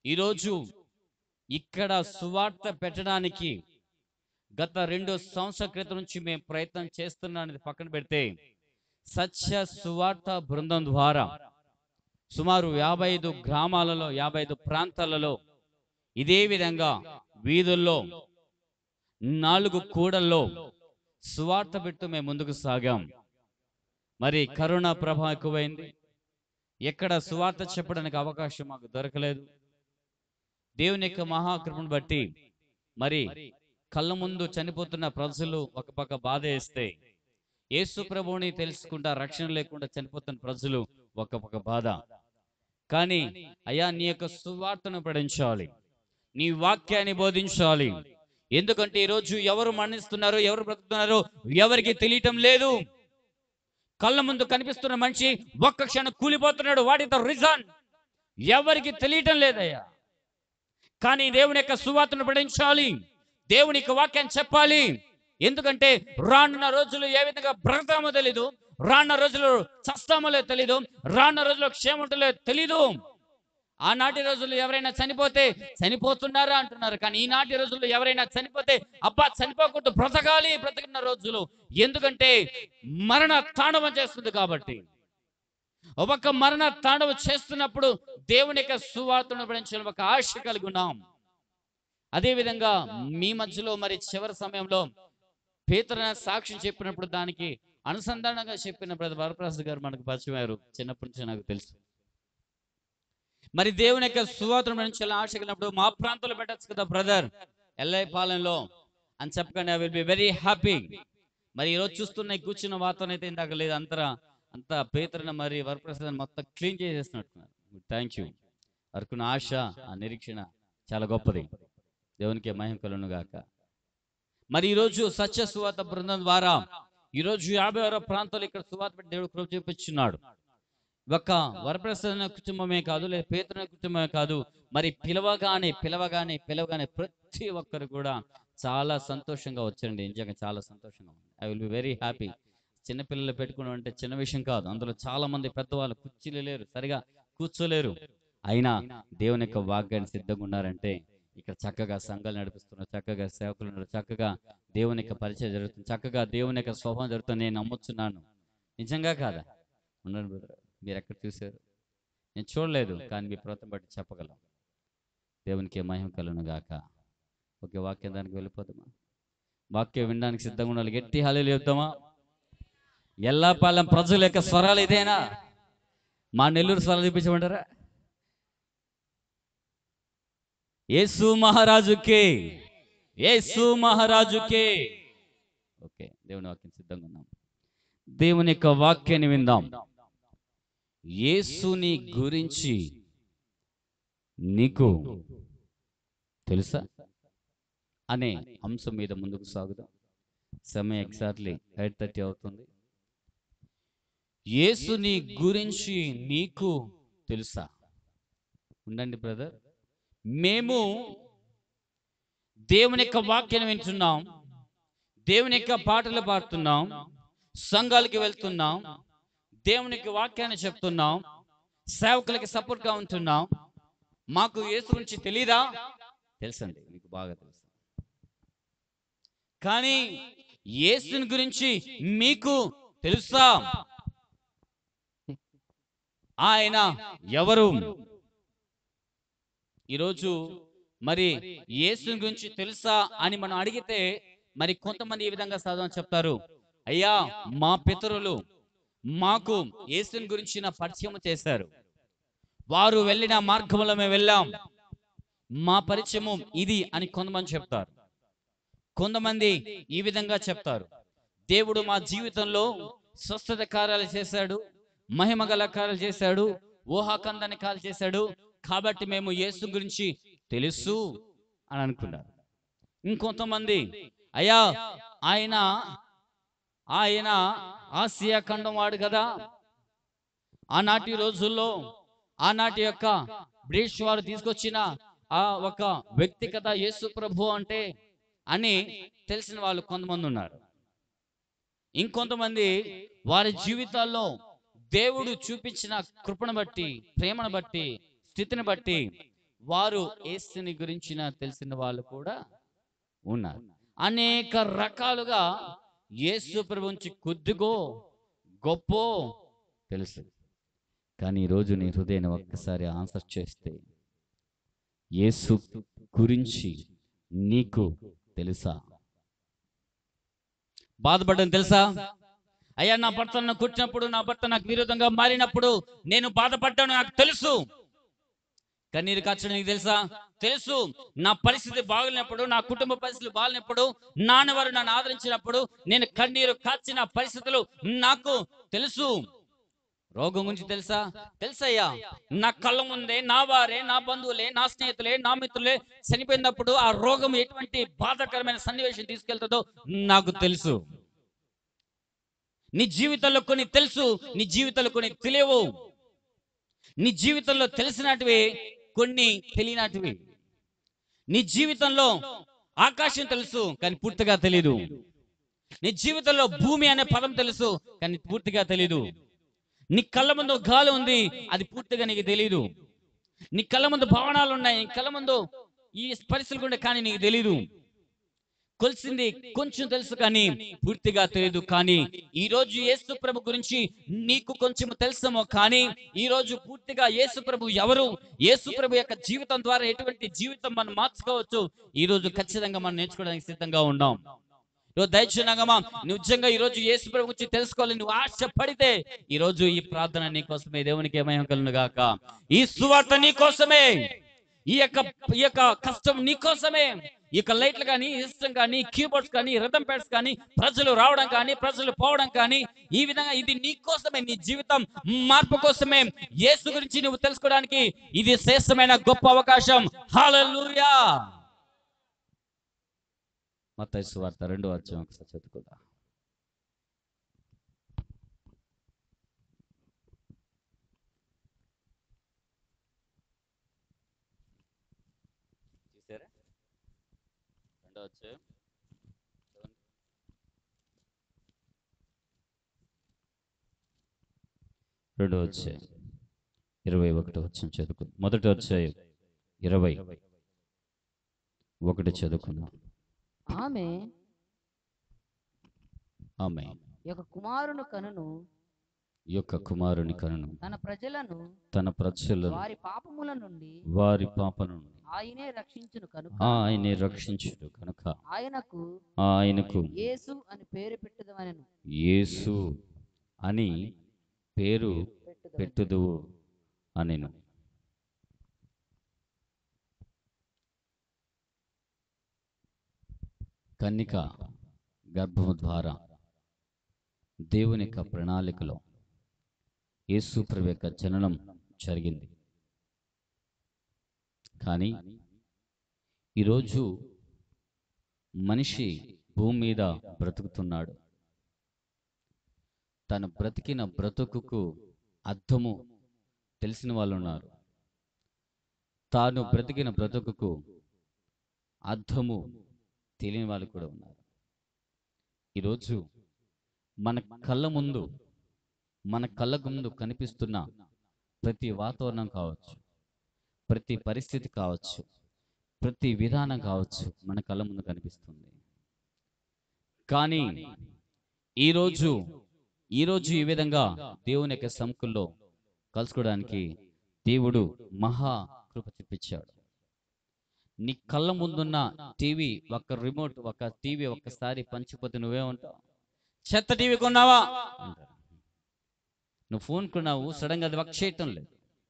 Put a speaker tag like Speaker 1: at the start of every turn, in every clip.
Speaker 1: ఈరోజు ఇక్కడ సువార్త పెట్టడానికి గత రెండు సంవత్సరాల క్రితం నుంచి మేము ప్రయత్నం చేస్తున్నాం పక్కన పెడితే సత్య సువార్త బృందం ద్వారా సుమారు యాభై ఐదు గ్రామాలలో యాభై ఐదు ప్రాంతాలలో ఇదే విధంగా వీధుల్లో నాలుగు కూడల్లో సువార్త పెట్టు మేము ముందుకు సాగాం మరి కరోనా ప్రభావం ఎక్కువైంది ఎక్కడ సువార్త చెప్పడానికి అవకాశం మాకు దొరకలేదు దేవుని యొక్క మహాకృపను బట్టి మరి కళ్ళ ముందు చనిపోతున్న ప్రజలు ఒక పక్క బాధ వేస్తే యేసు ప్రభువుని తెలుసుకుంటా రక్షణ లేకుండా చనిపోతున్న ప్రజలు ఒక పక్క బాధ కానీ అయ్యా నీ యొక్క సువార్తను ప్రకటించాలి నీ వాక్యాన్ని బోధించాలి ఎందుకంటే ఈరోజు ఎవరు మరణిస్తున్నారో ఎవరు బ్రతుకుతున్నారో ఎవరికి తెలియటం లేదు కళ్ళ ముందు కనిపిస్తున్న మనిషి ఒక్క క్షణం కూలిపోతున్నాడు వాటి ద రీజన్ ఎవరికి తెలియటం లేదయ్యా కానీ దేవుని యొక్క సువార్తను ప్రకటించాలి దేవుని యొక్క వాక్యాన్ని చెప్పాలి ఎందుకంటే రానున్న రోజులు ఏ విధంగా బ్రతకామో తెలీదు రానున్న రోజులు చస్తామో లేదో తెలీదు రానున్న రోజుల్లో క్షేమం ఉంటుందో తెలీదు ఆనాటి రోజుల్లో ఎవరైనా చనిపోతే చనిపోతున్నారా అంటున్నారు కానీ ఈనాటి రోజుల్లో ఎవరైనా చనిపోతే అబ్బా చనిపోకూడదు బ్రతకాలి బ్రతికిన రోజులు ఎందుకంటే మరణ తాండవం చేస్తుంది కాబట్టి ఒక మరణ తాండవం చేస్తున్నప్పుడు దేవుని యొక్క సువార్తను పడించిన ఒక ఆశ కలిగి ఉన్నాం అదే విధంగా మీ మధ్యలో మరి చివరి సమయంలో పేతన సాక్ష్యం చెప్పినప్పుడు దానికి అనుసంధానంగా చెప్పిన బ్రదర్ వరప్రసాద్ గారు మనకు పరిచయం అయ్యారు చిన్నప్పటి నుంచి నాకు తెలుసు మరి దేవుని యొక్క సువార్తను పడించాలని ఆశ కలిగినప్పుడు మా ప్రాంతంలో పెట్టచ్చు కదా బ్రదర్ ఎల్ఐ పాలెంలో అని చెప్పగానే I will be very happy మరి ఈరోజు చూస్తున్న ఈ కూర్చున్న వాతావరణం అయితే ఇందాక లేదు అంతరా అంత పేతరన మరి వరప్రసాద్ మొత్తం క్లీన్ చేసేస్తున్నట్టున్నారు థ్యాంక్ యూ వరకున్న ఆశ ఆ నిరీక్షణ చాలా గొప్పది దేవునికి మహిమ కలును గాక మరి ఈరోజు సత్య సువాత బృందం ద్వారా ఈరోజు యాభై ఆరో ప్రాంతాలు ఇక్కడ సువాత పెట్టి దేవుడు కృప చూపించున్నాడు ఒక వరప్రసాదన కుటుంబమే కాదు లేదా పేతన కుటుంబమే కాదు మరి పిలవగానే పిలవగానే పిలవగానే ప్రతి ఒక్కరు కూడా చాలా సంతోషంగా వచ్చారండి నిజంగా చాలా సంతోషంగా ఉంది I will be very happy చిన్నపిల్లలు పెట్టుకోవడం అంటే చిన్న విషయం కాదు అందులో చాలా మంది పెద్దవాళ్ళు కుర్చీలు లేరు సరిగా కూర్చోలేరు అయినా దేవుని యొక్క వాగ్యాన్ని సిద్ధంగా ఉన్నారంటే ఇక్కడ చక్కగా సంఘాలు నడిపిస్తున్నారు చక్కగా సేవకులు ఉన్నారు చక్కగా దేవుని యొక్క పరిచయం జరుగుతుంది చక్కగా దేవుని యొక్క స్వభావం జరుగుతుంది నేను నమ్ముతున్నాను నిజంగా కాదా ఉన్నాను బ్రదర్ మీరు ఎక్కడ చూశారు నేను చూడలేదు కానీ మీ ప్రవర్తన బట్టి చెప్పగలం దేవునికి మహిమ కలును గాక ఓకే వాక్యం దానికి వెళ్ళిపోతామా వాక్యం వినడానికి సిద్ధంగా ఉండాలి గట్టి హాలీలు చెప్తామా ఎల్లాపాలెం ప్రజల యొక్క స్వరాలు ఇదేనా మా నెల్లూరు స్వరాలు చూపించమంటారా యేసు మహారాజుకే యేసు మహారాజుకే ఓకే దేవుని వాక్యం సిద్ధంగా ఉన్నాం దేవుని యొక్క వాక్యాన్ని విందాం యేసుని గురించి నీకు తెలుసా అనే అంశం మీద ముందుకు సాగుదాం సమయం ఎగ్జాక్ట్లీ ఎయిట్ థర్టీ అవుతుంది యేసుని గురించి నీకు తెలుసా ఉండండి బ్రదర్ మేము దేవుని యొక్క వాక్యాన్ని వింటున్నాం దేవుని యొక్క పాటలు పాడుతున్నాం సంఘాలకి వెళ్తున్నాం దేవుని యొక్క వాక్యాన్ని చెప్తున్నాం సేవకులకి సపోర్ట్ గా ఉంటున్నాం మాకు యేసు గురించి తెలీదా తెలుసండి మీకు బాగా తెలుసు కానీ యేసుని గురించి మీకు తెలుసా ఆయన ఎవరు ఈరోజు మరి యేసుని గురించి తెలుసా అని మనం అడిగితే మరి కొంతమంది ఈ విధంగా సాధన చెప్తారు అయ్యా మా పితరులు మాకు యేసుని గురించి నా పరిచయం చేశారు వారు వెళ్ళిన మార్గంలో మేము వెళ్ళాం మా పరిచయము ఇది అని కొంతమంది చెప్తారు కొంతమంది ఈ విధంగా చెప్తారు దేవుడు మా జీవితంలో స్వస్థత కార్యాలు చేశాడు మహిమ గల కార్యాలు చేశాడు ఊహాకందని కార్యాలు చేశాడు కాబట్టి మేము యేసు గురించి తెలుసు అని అనుకున్నారు ఇంకొంతమంది అయ్యా ఆయన ఆయన ఆసియా ఖండం వాడు కదా ఆనాటి రోజుల్లో ఆనాటి యొక్క బ్రిటిష్ వారు తీసుకొచ్చిన ఆ ఒక వ్యక్తి కదా యేసు ప్రభు అంటే అని తెలిసిన వాళ్ళు కొంతమంది ఉన్నారు ఇంకొంతమంది వారి జీవితాల్లో దేవుడు చూపించిన కృపను బట్టి ప్రేమను బట్టి స్థితిని బట్టి వారు యేసుని గురించిన తెలిసిన వాళ్ళు కూడా ఉన్నారు అనేక రకాలుగా యేసు ప్రభు నుంచి కొద్దిగో గొప్ప తెలుసు కానీ ఈరోజు నీ హృదయాన్ని ఒక్కసారి ఆన్సర్ చేస్తే యేసు గురించి నీకు తెలుసా బాధపడడం తెలుసా అయ్యా నా భర్త నన్ను కుట్టినప్పుడు నా భర్త నాకు విరోధంగా మారినప్పుడు నేను బాధపడ్డాను నాకు తెలుసు కన్నీరు కాచడం నీకు తెలుసా తెలుసు నా పరిస్థితి బాగలేనప్పుడు నా కుటుంబ పరిస్థితులు బాగలేనప్పుడు నాన్నవారు నన్ను ఆదరించినప్పుడు నేను కన్నీరు కాచిన పరిస్థితులు నాకు తెలుసు రోగం గురించి తెలుసా తెలుసయ్యా నా కళ్ళ ముందే నా వారే నా బంధువులే నా స్నేహితులే నా మిత్రులే చనిపోయినప్పుడు ఆ రోగం ఎటువంటి బాధాకరమైన సన్నివేశం తీసుకెళ్తుందో నాకు తెలుసు నీ జీవితంలో కొన్ని తెలుసు నీ జీవితంలో కొన్ని తెలియవు నీ జీవితంలో తెలిసినటివి కొన్ని తెలియనటివి నీ జీవితంలో ఆకాశం తెలుసు కానీ పూర్తిగా తెలియదు నీ జీవితంలో భూమి అనే పదం తెలుసు కానీ పూర్తిగా తెలియదు నీ కళ్ళ ముందు గాలి ఉంది అది పూర్తిగా నీకు తెలియదు నీ కళ్ళ ముందు భవనాలు ఉన్నాయి నీ కళ్ళ ముందు ఈ పరిస్థితులు కూడా కానీ నీకు తెలియదు కొలిసింది కొంచెం తెలుసు కానీ పూర్తిగా తెలియదు కానీ ఈ రోజు యేసు ప్రభు గురించి నీకు కొంచెం తెలుసమో కానీ ఈ రోజు పూర్తిగా యేసు ప్రభు ఎవరు యేసు ప్రభు యొక్క జీవితం ద్వారా ఎటువంటి జీవితం మనం మార్చుకోవచ్చు ఈ రోజు ఖచ్చితంగా మనం నేర్చుకోవడానికి సిద్ధంగా ఉన్నాం ఈరోజు దయచేయంగమా నువ్వు నిజంగా ఈ రోజు యేసు ప్రభు గురించి తెలుసుకోవాలి నువ్వు ఆశ పడితే ఈ రోజు ఈ ప్రార్థన నీ కోసమే దేవునికి ఏమయం కలను గాక ఈ సువార్త నీ కోసమే ఈ యొక్క ఈ యొక్క కష్టం నీ కోసమే ఈ యొక్క లైట్లు కానీ ఇష్టం కానీ కీబోర్డ్స్ కానీ రథం ప్యాడ్స్ కానీ ప్రజలు రావడం కానీ ప్రజలు పోవడం కానీ ఈ విధంగా ఇది నీ కోసమే నీ జీవితం మార్పు కోసమే యేసు గురించి నువ్వు తెలుసుకోవడానికి ఇది శ్రేష్టమైన గొప్ప అవకాశం హాలూయా మత్తయి సువార్త రెండో అధ్యాయం ఒకసారి చదువుకుందా చూసారా రెండో అధ్యాయం చదవండి. రెండో అధ్యాయం ఇరవై ఒకటి వచ్చిన చదువుకు మొదటి అధ్యాయం ఇరవై ఒకటి చదువుకున్నాం
Speaker 2: ఆమె
Speaker 1: ఆమె
Speaker 2: ఈ యొక్క కుమారుని కనును
Speaker 1: ఈ యొక్క కుమారుని కనును
Speaker 2: తన ప్రజలను
Speaker 1: తన ప్రజలను
Speaker 2: వారి పాపముల నుండి
Speaker 1: వారి పాప నుండి
Speaker 2: ఆయనే రక్షించును కనుక
Speaker 1: ఆయనే రక్షించుడు కనుక
Speaker 2: ఆయనకు
Speaker 1: ఆయనకు
Speaker 2: యేసు అని పేరు పెట్టుదమనను
Speaker 1: యేసు అని పేరు
Speaker 2: పెట్టుదమనెను.
Speaker 1: పెట్టుదువు అనెను కన్నిక గర్భము ద్వారా దేవుని యొక్క ప్రణాళికలో యేసు ప్రభు యొక్క జననం జరిగింది కానీ ఈరోజు మనిషి భూమి మీద బ్రతుకుతున్నాడు తను బ్రతికిన బ్రతుకుకు అర్థము తెలిసిన వాళ్ళు ఉన్నారు తాను బ్రతికిన బ్రతుకుకు అర్థము తెలియని వాళ్ళు కూడా ఉన్నారు ఈరోజు మన కళ్ళ ముందు మన కళ్ళ ముందు కనిపిస్తున్న ప్రతి వాతావరణం కావచ్చు ప్రతి పరిస్థితి కావచ్చు ప్రతి విధానం కావచ్చు మన కళ్ళ ముందు కనిపిస్తుంది కానీ ఈరోజు ఈరోజు ఈ విధంగా దేవుని యొక్క సముఖంలో కలుసుకోవడానికి దేవుడు మహా కృప చూపించాడు నీ కళ్ళ ముందున్న టీవీ ఒక రిమోట్ ఒక టీవీ ఒక్కసారి పంచిపోతే నువ్వే ఉంటావు చెత్త టీవీ కొన్నావా అంటారు. నువ్వు ఫోన్ కొన్నావు సడన్ గా అది వర్క్ చేయటం లేదు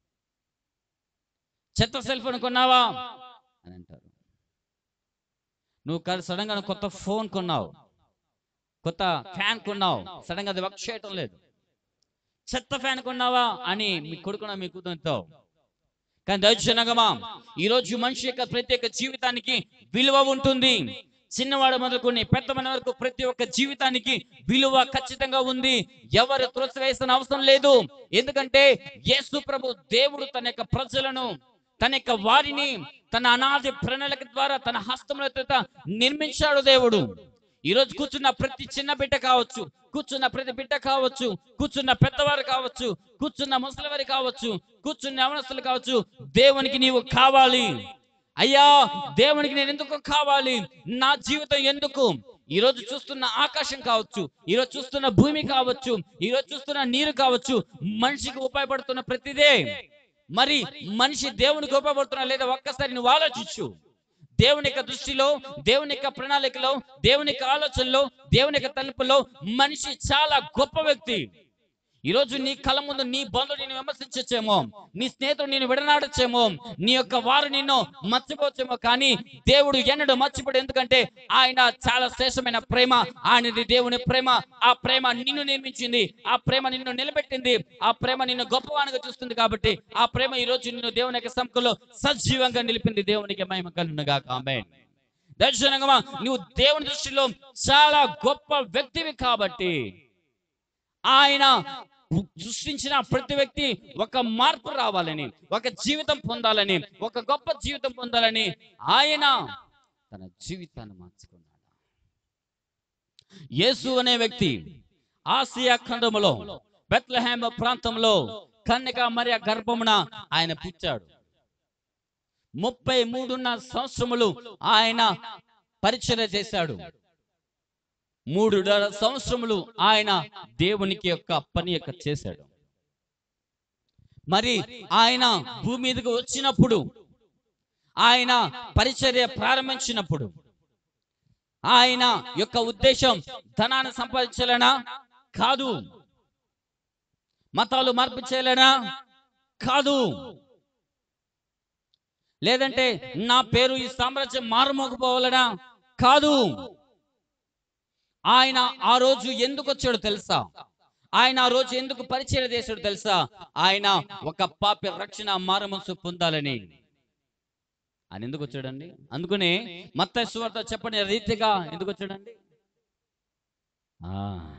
Speaker 1: చెత్త సెల్ ఫోన్ కొన్నావా అని అంటారు నువ్వు సడన్ గా కొత్త ఫోన్ కొన్నావు కొత్త ఫ్యాన్ కొన్నావు సడన్ గా అది వర్క్ చేయటం లేదు చెత్త ఫ్యాన్ కొన్నావా అని మీ కొడుకున మీ కూతురుతో కానీ దర్శనగమా ఈ రోజు మనిషి యొక్క ప్రత్యేక జీవితానికి విలువ ఉంటుంది చిన్నవాడు మొదలుకొని పెద్దమైన వరకు ప్రతి ఒక్క జీవితానికి విలువ ఖచ్చితంగా ఉంది ఎవరు తులసివేసిన అవసరం లేదు ఎందుకంటే యేసు ప్రభు దేవుడు తన యొక్క ప్రజలను తన యొక్క వారిని తన అనాది ప్రణాళిక ద్వారా తన హస్తములతో నిర్మించాడు దేవుడు ఈ రోజు కూర్చున్న ప్రతి చిన్న బిడ్డ కావచ్చు కూర్చున్న ప్రతి బిడ్డ కావచ్చు కూర్చున్న పెద్దవారు కావచ్చు కూర్చున్న ముసలివారు కావచ్చు కూర్చున్న యవనస్తులు కావచ్చు దేవునికి నీవు కావాలి అయ్యా దేవునికి నేను ఎందుకు కావాలి నా జీవితం ఎందుకు ఈ రోజు చూస్తున్న ఆకాశం కావచ్చు ఈ రోజు చూస్తున్న భూమి కావచ్చు ఈ రోజు చూస్తున్న నీరు కావచ్చు మనిషికి ఉపయోగపడుతున్న ప్రతిదే మరి మనిషి దేవునికి ఉపయోగపడుతున్నా లేదా ఒక్కసారి నువ్వు ఆలోచించు దేవుని యొక్క దృష్టిలో దేవుని యొక్క ప్రణాళికలో దేవుని యొక్క ఆలోచనలో దేవుని యొక్క తలుపులో మనిషి చాలా గొప్ప వ్యక్తి ఈ రోజు నీ కళ్ళ ముందు నీ బంధువు నిన్ను విమర్శించచ్చేమో నీ స్నేహితుడు నిన్ను విడనాడచ్చేమో నీ యొక్క వారు నిన్ను మర్చిపోవచ్చేమో కానీ దేవుడు ఎన్నడూ మర్చిపోడు ఎందుకంటే ఆయన చాలా శ్రేష్టమైన ప్రేమ ఆయనది దేవుని ప్రేమ ఆ ప్రేమ నిన్ను నిర్మించింది ఆ ప్రేమ నిన్ను నిలబెట్టింది ఆ ప్రేమ నిన్ను గొప్పవానిగా చూస్తుంది కాబట్టి ఆ ప్రేమ ఈ రోజు నిన్ను దేవుని యొక్క సంఖ్యలో సజీవంగా నిలిపింది దేవునికి మహిమ కలుగునుగా ఆమె దర్శనంగా నువ్వు దేవుని దృష్టిలో చాలా గొప్ప వ్యక్తివి కాబట్టి ఆయన సృష్టించిన ప్రతి వ్యక్తి ఒక మార్పు రావాలని ఒక జీవితం పొందాలని ఒక గొప్ప జీవితం పొందాలని ఆయన తన జీవితాన్ని మార్చుకున్నాడు యేసు అనే వ్యక్తి ఆసియా ఖండములో బెత్లహేమ ప్రాంతంలో కన్యక మరియ గర్భమున ఆయన పుట్టాడు ముప్పై మూడున్నర సంవత్సరములు ఆయన పరిచర్య చేశాడు మూడు సంవత్సరములు ఆయన దేవునికి యొక్క పని యొక్క చేశాడు మరి ఆయన భూమి మీదకి వచ్చినప్పుడు ఆయన పరిచర్య ప్రారంభించినప్పుడు ఆయన యొక్క ఉద్దేశం ధనాన్ని సంపాదించాలనా కాదు మతాలు మార్పు చేయాలనా కాదు లేదంటే నా పేరు ఈ సామ్రాజ్యం మారుమోకపోవాలనా కాదు ఆయన ఆ రోజు ఎందుకు వచ్చాడో తెలుసా ఆయన ఆ రోజు ఎందుకు పరిచయం చేశాడు తెలుసా ఆయన ఒక పాప రక్షణ మారమనసు పొందాలని ఆయన ఎందుకు వచ్చాడండి అందుకనే మత్త సువార్త చెప్పని రీతిగా ఎందుకు వచ్చాడండి ఆ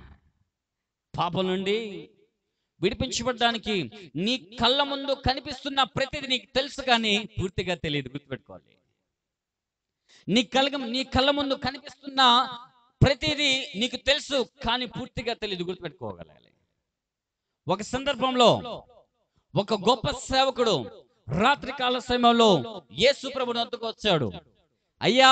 Speaker 1: పాపం నుండి విడిపించబడడానికి నీ కళ్ళ ముందు కనిపిస్తున్న ప్రతిదీ నీకు తెలుసు కానీ పూర్తిగా తెలియదు గుర్తుపెట్టుకోవాలి నీ కళ్ళ నీ కళ్ళ ముందు కనిపిస్తున్న ప్రతిదీ నీకు తెలుసు కానీ పూర్తిగా తెలియదు గుర్తుపెట్టుకోగలగాలి ఒక సందర్భంలో ఒక గొప్ప సేవకుడు రాత్రి కాల సమయంలో యేసు ప్రభుని వద్దకు వచ్చాడు అయ్యా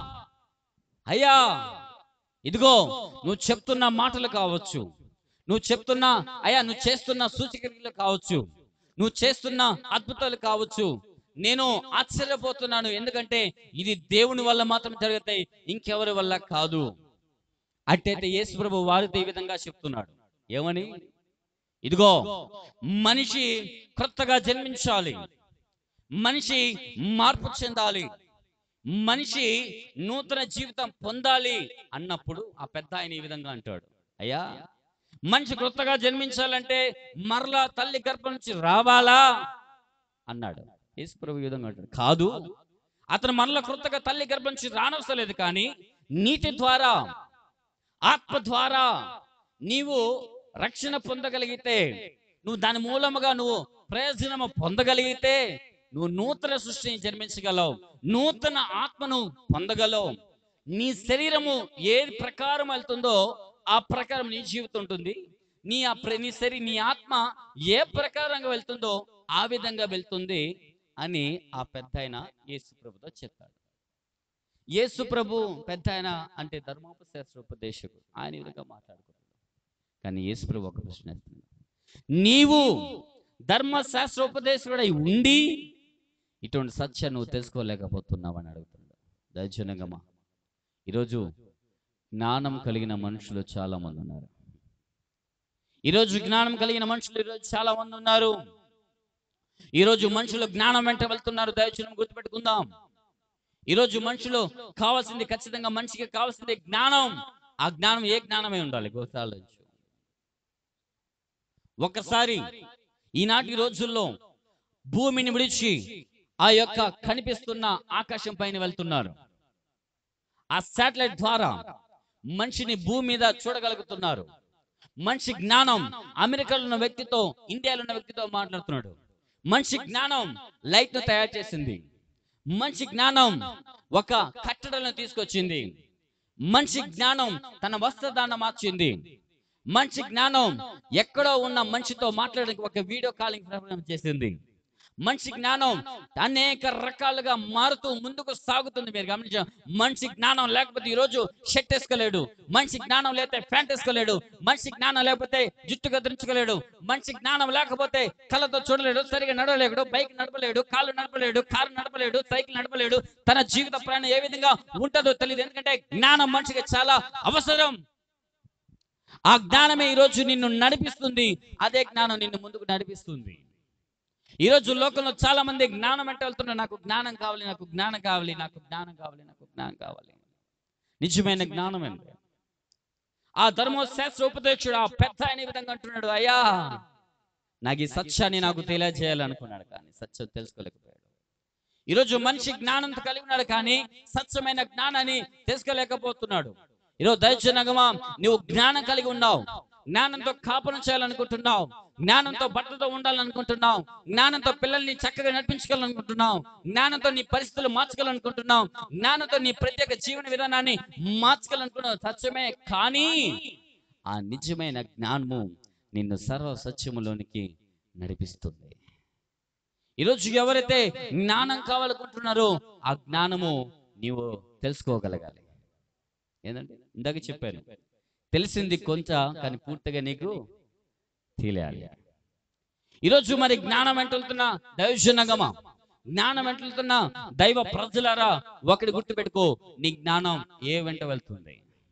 Speaker 1: అయ్యా ఇదిగో నువ్వు చెప్తున్న మాటలు కావచ్చు నువ్వు చెప్తున్న అయ్యా నువ్వు చేస్తున్న సూచక్రియలు కావచ్చు నువ్వు చేస్తున్న అద్భుతాలు కావచ్చు నేను ఆశ్చర్యపోతున్నాను ఎందుకంటే ఇది దేవుని వల్ల మాత్రం జరుగుతాయి ఇంకెవరి వల్ల కాదు అట్టయితే యేసు ప్రభు వారితో ఈ విధంగా చెప్తున్నాడు ఏమని ఇదిగో మనిషి క్రొత్తగా జన్మించాలి మనిషి మార్పు చెందాలి మనిషి నూతన జీవితం పొందాలి అన్నప్పుడు ఆ పెద్ద ఆయన ఈ విధంగా అంటాడు అయ్యా మనిషి క్రొత్తగా జన్మించాలంటే మరలా తల్లి గర్భం నుంచి రావాలా అన్నాడు యేసు ప్రభు ఈ విధంగా అంటాడు కాదు అతను మరలా క్రొత్తగా తల్లి గర్భం నుంచి రానవసరం లేదు కానీ నీటి ద్వారా ఆత్మ ద్వారా నీవు రక్షణ పొందగలిగితే నువ్వు దాని మూలముగా నువ్వు ప్రయోజనము పొందగలిగితే నువ్వు నూతన సృష్టిని జన్మించగలవు నూతన ఆత్మను పొందగలవు నీ శరీరము ఏ ప్రకారం వెళ్తుందో ఆ ప్రకారం నీ జీవితం ఉంటుంది నీ ఆ ప్ర- నీ శరీ నీ ఆత్మ ఏ ప్రకారంగా వెళ్తుందో ఆ విధంగా వెళ్తుంది అని ఆ పెద్ద ఆయన యేసు ప్రభుతో చెప్పాడు యేసు ప్రభు పెద్ద ఆయన అంటే ధర్మోపశాస్త్ర ఉపదేశకుడు ఆయన ఈ విధంగా మాట్లాడుకున్నాడు కానీ యేసు ప్రభు ఒక ప్రశ్న వేస్తున్నాడు నీవు ధర్మశాస్త్ర ఉపదేశకుడై ఉండి ఇటువంటి సత్యాన్ని నువ్వు తెలుసుకోలేకపోతున్నావు అని అడుగుతున్నాడు దయచేనంగమ్మా ఈరోజు జ్ఞానం కలిగిన మనుషులు చాలా మంది ఉన్నారు ఈరోజు జ్ఞానం కలిగిన మనుషులు ఈరోజు చాలా మంది ఉన్నారు ఈరోజు మనుషులు జ్ఞానం వెంట వెళ్తున్నారు దయచేనం గుర్తుపెట్టుకుందాం ఈరోజు మనుషులు కావాల్సింది ఖచ్చితంగా మనిషికి కావాల్సింది జ్ఞానం ఆ జ్ఞానం ఏ జ్ఞానమే ఉండాలి గోసాలోచు ఒకసారి ఈనాటి రోజుల్లో భూమిని విడిచి ఆ యొక్క కనిపిస్తున్న ఆకాశం పైన వెళ్తున్నారు ఆ శాటిలైట్ ద్వారా మనిషిని భూమి మీద చూడగలుగుతున్నారు మనిషి జ్ఞానం అమెరికాలో ఉన్న వ్యక్తితో ఇండియాలో ఉన్న వ్యక్తితో మాట్లాడుతున్నాడు మనిషి జ్ఞానం లైట్ ను తయారు చేసింది మనిషి జ్ఞానం ఒక కట్టడలను తీసుకొచ్చింది మంచి జ్ఞానం తన వస్త్రదానం మార్చింది మంచి జ్ఞానం ఎక్కడో ఉన్న మనిషితో మాట్లాడడానికి ఒక వీడియో కాలింగ్ ప్రోగ్రామ్ చేసింది మంచి జ్ఞానం అనేక రకాలుగా మారుతూ ముందుకు సాగుతుంది మీరు గమనించాం మంచి జ్ఞానం లేకపోతే ఈ రోజు షర్ట్ వేసుకోలేడు మంచి జ్ఞానం లేకపోతే ప్యాంట్ వేసుకోలేడు మంచి జ్ఞానం లేకపోతే జుట్టు కత్తిరించుకోలేడు మంచి జ్ఞానం లేకపోతే కళ్ళతో చూడలేడు సరిగా నడవలేడు బైక్ నడపలేడు కాళ్ళు నడపలేడు కారు నడపలేడు సైకిల్ నడపలేడు తన జీవిత ప్రయాణం ఏ విధంగా ఉంటుందో తెలియదు ఎందుకంటే జ్ఞానం మనిషికి చాలా అవసరం ఆ జ్ఞానమే ఈ రోజు నిన్ను నడిపిస్తుంది అదే జ్ఞానం నిన్ను ముందుకు నడిపిస్తుంది ఈ రోజు లోకంలో చాలా మంది జ్ఞానం అంటే వెళ్తున్నారు నాకు జ్ఞానం కావాలి నాకు జ్ఞానం కావాలి నాకు జ్ఞానం కావాలి నాకు జ్ఞానం కావాలి నిజమైన జ్ఞానం ఏంటి ఆ ధర్మశాస్త్ర ఉపదేశుడు ఆ పెద్ద ఆయన ఈ విధంగా అంటున్నాడు అయ్యా నాకు ఈ సత్యాన్ని నాకు తెలియజేయాలనుకున్నాడు కానీ సత్యం తెలుసుకోలేకపోయాడు ఈరోజు మనిషి జ్ఞానంతో కలిగి ఉన్నాడు కానీ సత్యమైన జ్ఞానాన్ని తెలుసుకోలేకపోతున్నాడు ఈరోజు దయచేనగమా నువ్వు జ్ఞానం కలిగి ఉన్నావు జ్ఞానంతో కాపురం చేయాలనుకుంటున్నావు జ్ఞానంతో బట్టలతో ఉండాలనుకుంటున్నావు జ్ఞానంతో పిల్లల్ని చక్కగా నడిపించుకోవాలనుకుంటున్నావు జ్ఞానంతో నీ పరిస్థితులు మార్చుకోవాలనుకుంటున్నావు జ్ఞానంతో నీ ప్రత్యేక జీవన విధానాన్ని మార్చుకోవాలనుకుంటున్నావు సత్యమే కానీ ఆ నిజమైన జ్ఞానము నిన్ను సర్వ సత్యములోనికి నడిపిస్తుంది ఈరోజు ఎవరైతే జ్ఞానం కావాలనుకుంటున్నారో ఆ జ్ఞానము నీవు తెలుసుకోగలగాలి ఏంటంటే ఇందాక చెప్పాను తెలిసింది కొంత కానీ పూర్తిగా నీకు తెలియాలి ఈరోజు మరి జ్ఞానం వెంటలుతున్న దైవజనగమ జ్ఞానం వెంటలుతున్న దైవ ప్రజలారా ఒకటి గుర్తుపెట్టుకో నీ జ్ఞానం ఏ వెంట వెళ్తుంది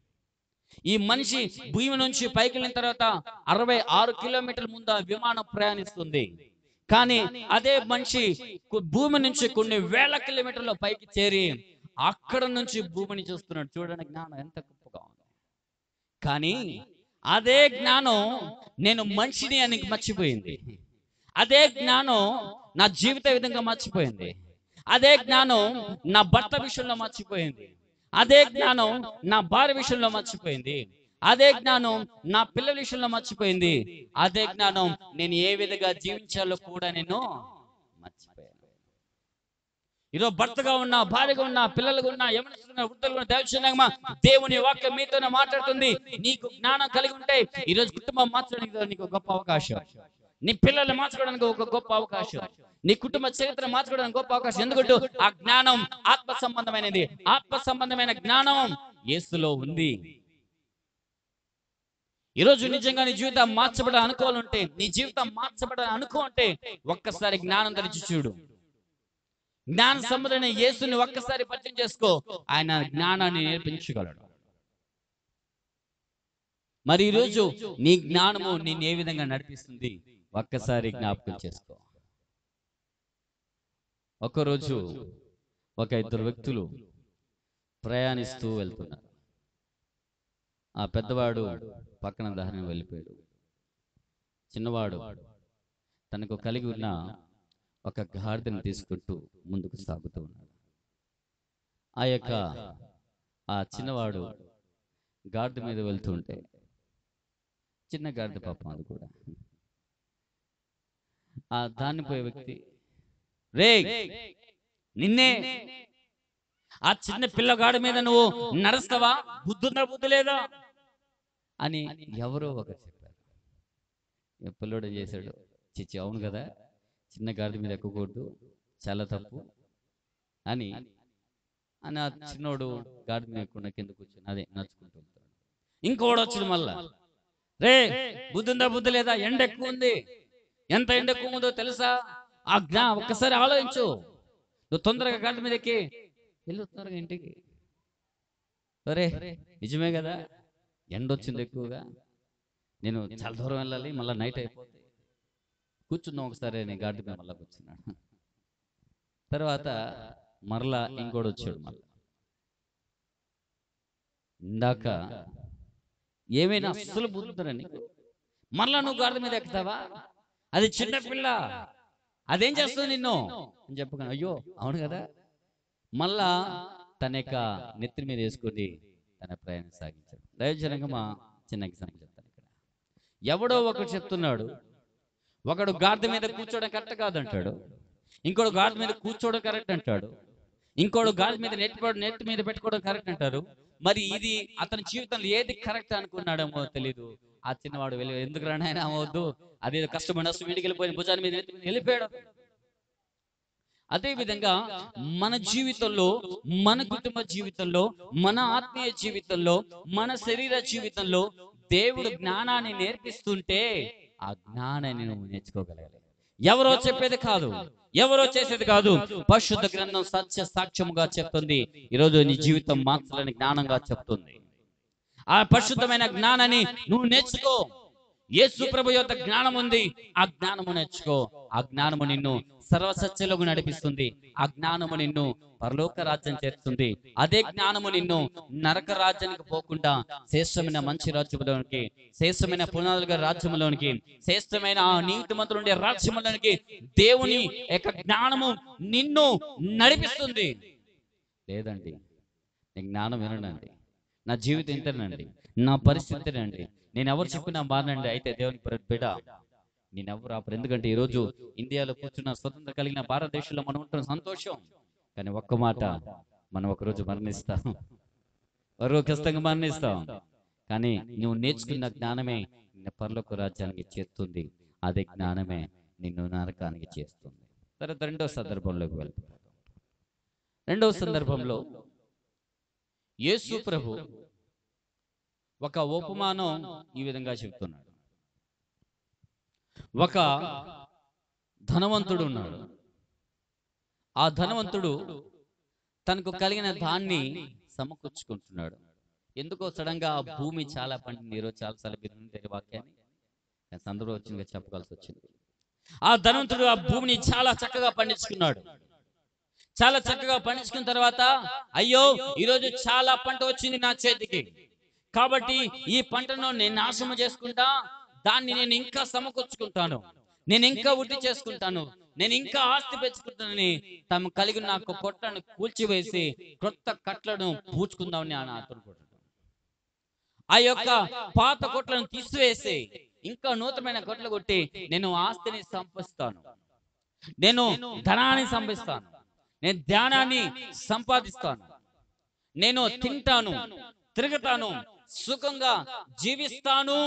Speaker 1: ఈ మనిషి భూమి నుంచి పైకి వెళ్ళిన తర్వాత అరవై ఆరు కిలోమీటర్ల ముందు ఆ విమానం ప్రయాణిస్తుంది కానీ అదే మనిషి కు- భూమి నుంచి కొన్ని వేల కిలోమీటర్ల పైకి చేరి అక్కడ నుంచి భూమిని చూస్తున్నాడు చూడండి జ్ఞానం ఎంత గొప్పగా ఉంది కానీ అదే జ్ఞానం నేను మనిషిని అని మర్చిపోయింది అదే జ్ఞానం నా జీవిత విధంగా మర్చిపోయింది అదే జ్ఞానం నా భర్త విషయంలో మర్చిపోయింది అదే జ్ఞానం నా భార్య విషయంలో మర్చిపోయింది అదే జ్ఞానం నా పిల్లల విషయంలో మర్చిపోయింది అదే జ్ఞానం నేను ఏ విధంగా జీవించాలో కూడా నేను మర్చిపోయాను ఈరోజు భర్తగా ఉన్నా భార్యగా ఉన్నా పిల్లలుగా ఉన్నా యమనిస్తున్నా వృద్ధులుగా ఉన్నా దైవజనంగా దేవుని వాక్యం మీతోనే మాట్లాడుతుంది నీకు జ్ఞానం కలిగి ఉంటే ఈ రోజు కుటుంబం మార్చడానికి నీకు గొప్ప అవకాశం నీ పిల్లల్ని మార్చుకోవడానికి ఒక గొప్ప అవకాశం నీ కుటుంబ చరిత్ర మార్చుకోవడానికి గొప్ప అవకాశం ఎందుకంటే ఆ జ్ఞానం ఆత్మ సంబంధమైనది ఆత్మ సంబంధమైన జ్ఞానం యేసులో ఉంది ఈరోజు నిజంగా నీ జీవితం మార్చబడ అనుకోవాలంటే నీ జీవితం మార్చబడ అనుకో అంటే ఒక్కసారి జ్ఞానం తెరిచి చూడు జ్ఞాన సంబంధమైన యేసుని ఒక్కసారి పరిచయం చేసుకో ఆయన జ్ఞానాన్ని నేర్పించగలడు మరి ఈరోజు నీ జ్ఞానము నిన్ను ఏ విధంగా నడిపిస్తుంది ఒక్కసారి జ్ఞాపకం చేసుకో ఒకరోజు ఒక ఇద్దరు వ్యక్తులు ప్రయాణిస్తూ వెళ్తున్నారు ఆ పెద్దవాడు పక్కన దహనం వెళ్ళిపోయాడు చిన్నవాడు తనకు కలిగి ఉన్న ఒక గాడిదను తీసుకుంటూ ముందుకు సాగుతూ ఉన్నాడు ఆ యొక్క ఆ చిన్నవాడు గాడిద మీద వెళ్తుంటే చిన్న గాడిద పాపం అది కూడా ఆ దాన్ని పోయే వ్యక్తి రే నిన్నే ఆ చిన్న పిల్లగాడి మీద నువ్వు నడుస్తావా బుద్ధుందా బుద్ధి లేదా అని ఎవరో ఒకరు చెప్పారు ఈ పిల్లోడు చేశాడు చిచ్చి అవును కదా చిన్న గాడిద మీద ఎక్కకూడదు చాలా తప్పు అని అని ఆ చిన్నోడు గాడిద మీద ఎక్కువ కింద కూర్చొని అదే నడుచుకుంటూ వెళ్తాడు ఇంకోడు వచ్చాడు మళ్ళా రే బుద్ధుందా బుద్ధి లేదా ఎండ ఎక్కువ ఉంది ఎంత ఎండ ఎక్కువ ఉందో తెలుసా ఆ జ్ఞా ఒక్కసారి ఆలోచించు నువ్వు తొందరగా గాడి మీద ఎక్కి వెళ్ళు తొందరగా ఇంటికి సరే నిజమే కదా ఎండ వచ్చింది ఎక్కువగా నేను చాలా దూరం వెళ్ళాలి మళ్ళీ నైట్ అయిపోతుంది కూర్చున్నాం ఒకసారి నేను గాడి మీద మళ్ళీ కూర్చున్నాడు తర్వాత మరలా ఇంకోటి వచ్చాడు మళ్ళీ ఇందాక ఏమైనా అస్సలు బుద్ధురా నీకు మరలా నువ్వు గాడిద మీద ఎక్కుతావా అది చిన్న పిల్ల అదేం చేస్తుంది నిన్ను అని చెప్పగా అయ్యో అవును కదా మళ్ళా తన యొక్క నెత్తి మీద వేసుకొని తన ప్రయాణం సాగించాడు దయజనంగా మా చిన్న ఎగ్జాంపుల్ చెప్తాను ఇక్కడ ఎవడో ఒకడు చెప్తున్నాడు ఒకడు గాడిద మీద కూర్చోవడం కరెక్ట్ కాదంటాడు ఇంకోడు గాడిద మీద కూర్చోవడం కరెక్ట్ అంటాడు ఇంకోడు గాడిద మీద నెట్ నెట్ మీద పెట్టుకోవడం కరెక్ట్ అంటారు మరి ఇది అతని జీవితంలో ఏది కరెక్ట్ అనుకున్నాడేమో తెలియదు ఆ చిన్నవాడు వెళ్ళి ఎందుకు రాని ఆయన అవద్దు అదే కష్టం నష్టం ఇంటికి వెళ్ళిపోయిన భుజాన్ని మీద ఎత్తుకుని వెళ్ళిపోయాడు అదే విధంగా మన జీవితంలో మన కుటుంబ జీవితంలో మన ఆత్మీయ జీవితంలో మన శరీర జీవితంలో దేవుడు జ్ఞానాన్ని నేర్పిస్తుంటే ఆ జ్ఞానాన్ని నువ్వు నేర్చుకోగలగాలి ఎవరో చెప్పేది కాదు ఎవరో చేసేది కాదు పరిశుద్ధ గ్రంథం సత్య సాక్ష్యముగా చెప్తుంది ఈరోజు నీ జీవితం మార్చాలని జ్ఞానంగా చెప్తుంది ఆ పరిశుద్ధమైన జ్ఞానాన్ని నువ్వు నేర్చుకో యేసు ప్రభు యొక్క జ్ఞానం ఉంది ఆ జ్ఞానము నేర్చుకో ఆ జ్ఞానము నిన్ను సర్వసత్యలోకి నడిపిస్తుంది ఆ జ్ఞానము నిన్ను పరలోక రాజ్యం చేస్తుంది అదే జ్ఞానము నిన్ను నరక రాజ్యానికి పోకుండా శ్రేష్టమైన మంచి రాజ్యములోనికి శ్రేష్టమైన పునాదులుగా రాజ్యములోనికి శ్రేష్టమైన ఆ నీతిమంతులు ఉండే రాజ్యములోనికి దేవుని యొక్క జ్ఞానము నిన్ను నడిపిస్తుంది లేదండి నీ జ్ఞానం వినండి నా జీవితం ఇంతేనండి నా పరిస్థితి అండి నేను ఎవరు చెప్పినా మానండి అయితే దేవుని బిడ్డ- బిడ్డ నేనెవరు ఆపరు ఎందుకంటే ఈరోజు ఇండియాలో కూర్చున్న స్వతంత్రం కలిగిన భారతదేశంలో మనం ఉంటున్న సంతోషం కానీ ఒక్క మాట మనం ఒకరోజు మరణిస్తాం మరో ఖచ్చితంగా మరణిస్తాం కానీ నువ్వు నేర్చుకున్న జ్ఞానమే నిన్ను పరలోక రాజ్యానికి చేస్తుంది అదే జ్ఞానమే నిన్ను నరకానికి చేస్తుంది తర్వాత రెండో సందర్భంలోకి వెళ్తాం రెండవ సందర్భంలో యేసు ప్రభు ఒక ఉపమానం ఈ విధంగా చెప్తున్నాడు ఒక ధనవంతుడు ఉన్నాడు ఆ ధనవంతుడు తనకు కలిగిన దాన్ని సమకూర్చుకుంటున్నాడు ఎందుకో సడన్ గా ఆ భూమి చాలా పండింది ఈరోజు చాలా సార్లు మీరు వింటారు ఈ వాక్యాన్ని కానీ సందర్భం వచ్చిందిగా చెప్పవలసి వచ్చింది ఆ ధనవంతుడు ఆ భూమిని చాలా చక్కగా పండించుకున్నాడు చాలా చక్కగా పండించుకున్న తర్వాత అయ్యో ఈరోజు చాలా పంట వచ్చింది నా చేతికి కాబట్టి ఈ పంటను నేను నాశనం చేసుకుంటా దాన్ని నేను ఇంకా సమకూర్చుకుంటాను నేను ఇంకా వృద్ధి చేసుకుంటాను నేను ఇంకా ఆస్తి పెంచుకుంటానని తమ కలిగి నాకు కొట్టను కూల్చివేసి క్రొత్త కట్లను పూచుకుందామని ఆయన అనుకుంటాడు ఆ యొక్క పాత కొట్లను తీసివేసి ఇంకా నూతనమైన కొట్లు కొట్టి నేను ఆస్తిని సంపాదిస్తాను నేను ధనాన్ని సంపాదిస్తాను నేను ధ్యానాన్ని సంపాదిస్తాను నేను తింటాను తిరుగుతాను సుఖంగా జీవిస్తాను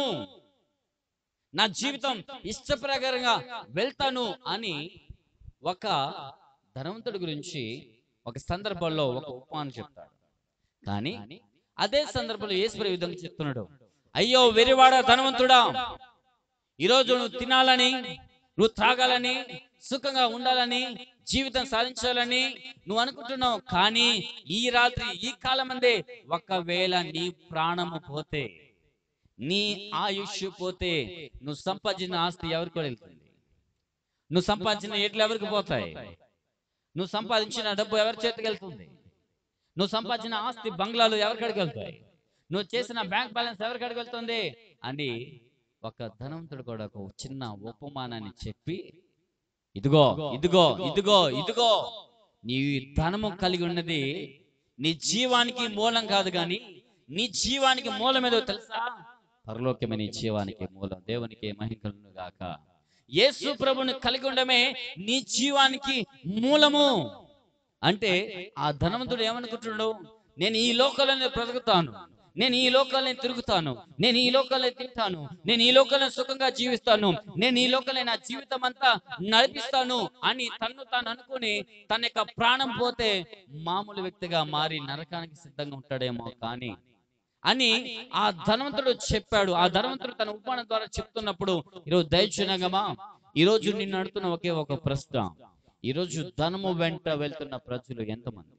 Speaker 1: నా జీవితం ఇష్ట ప్రకారంగా వెళ్తాను అని ఒక ధనవంతుడి గురించి ఒక సందర్భంలో ఒక ఉపమానం చెప్తాడు కానీ అదే సందర్భంలో ఈశ్వర విధంగా చెప్తున్నాడు అయ్యో వెరివాడ ధనవంతుడా ఈరోజు నువ్వు తినాలని నువ్వు త్రాగాలని సుఖంగా ఉండాలని జీవితం సాధించాలని నువ్వు అనుకుంటున్నావు కానీ ఈ రాత్రి ఈ కాలం అందే ఒకవేళ నీ ప్రాణము పోతే నీ ఆయుష్ పోతే నువ్వు సంపాదించిన ఆస్తి ఎవరికి కూడా వెళ్తుంది నువ్వు సంపాదించిన ఎట్లు ఎవరికి పోతాయి నువ్వు సంపాదించిన డబ్బు ఎవరి చేతికి వెళ్తుంది నువ్వు సంపాదించిన ఆస్తి బంగ్లాలు ఎవరికడికి వెళ్తాయి నువ్వు చేసిన బ్యాంక్ బ్యాలెన్స్ ఎవరికడికి వెళ్తుంది అని ఒక ధనవంతుడు కూడా ఒక చిన్న ఉపమానాన్ని చెప్పి ఇదిగో ఇదిగో ఇదిగో ఇదిగో నీ ధనము కలిగి ఉన్నది నీ జీవానికి మూలం కాదు కానీ నీ జీవానికి మూలం ఏదో తెలుసా పరలోకమే నీ జీవానికి మూలం దేవునికి మహికలను గాక యేసు ప్రభుని కలిగి ఉండమే నీ జీవానికి మూలము అంటే ఆ ధనవంతుడు ఏమనుకుంటున్నాడు నేను ఈ లోకంలోనే బ్రతుకుతాను నేను ఈ లోకంలో తిరుగుతాను నేను ఈ లోకంలో తింటాను నేను ఈ లోకంలో సుఖంగా జీవిస్తాను నేను ఈ లోకంలో నా జీవితం అంతా నడిపిస్తాను అని తన్ను తాను అనుకుని తన యొక్క ప్రాణం పోతే మామూలు వ్యక్తిగా మారి నరకానికి సిద్ధంగా ఉంటాడేమో కానీ అని ఆ ధనవంతుడు చెప్పాడు ఆ ధనవంతుడు తన ఉపమానం ద్వారా చెప్తున్నప్పుడు ఈరోజు దయచునగమా ఈరోజు నిన్ను అడుగుతున్న ఒకే ఒక ప్రశ్న ఈరోజు ధనము వెంట వెళ్తున్న ప్రజలు ఎంతమంది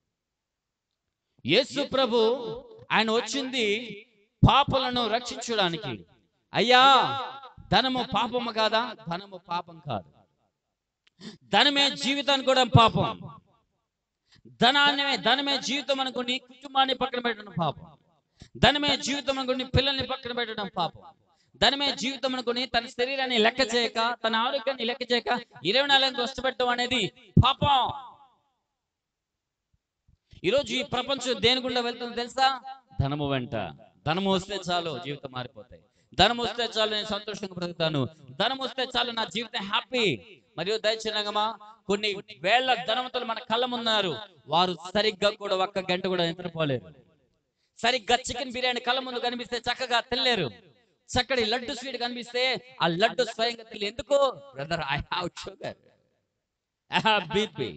Speaker 1: యేసు ప్రభు ఆయన వచ్చింది పాపలను రక్షించడానికి అయ్యా ధనము పాపము కాదా ధనము పాపం కాదు ధనమే జీవితానికి కూడా పాపం ధనాన్ని ధనమే జీవితం అనుకుని కుటుంబాన్ని పక్కన పెట్టడం పాపం ధనమే జీవితం అనుకుని పిల్లల్ని పక్కన పెట్టడం పాపం ధనమే జీవితం అనుకుని తన శరీరాన్ని లెక్క చేయక తన ఆరోగ్యాన్ని లెక్క చేయక ఇరవై నాలుగు కష్టపెట్టడం అనేది పాపం ఈరోజు ఈ ప్రపంచం దేని గుండా వెళ్తుందో తెలుసా ధనము వెంట ధనము వస్తే చాలు జీవితం మారిపోతాయి ధనం వస్తే చాలు నేను సంతోషంగా బ్రతుకుతాను ధనం వస్తే చాలు నా జీవితం హ్యాపీ మరియు దయచినగమా కొన్ని వేల ధనవంతులు మన కళ్ళ ముందున్నారు వారు సరిగ్గా కూడా ఒక్క గంట కూడా నిద్రపోలేరు సరిగ్గా చికెన్ బిర్యానీ కళ్ళ ముందు కనిపిస్తే చక్కగా తినలేరు చక్కటి లడ్డు స్వీట్ కనిపిస్తే ఆ లడ్డు స్వయంగా తినలే ఎందుకు brother I have sugar I have BP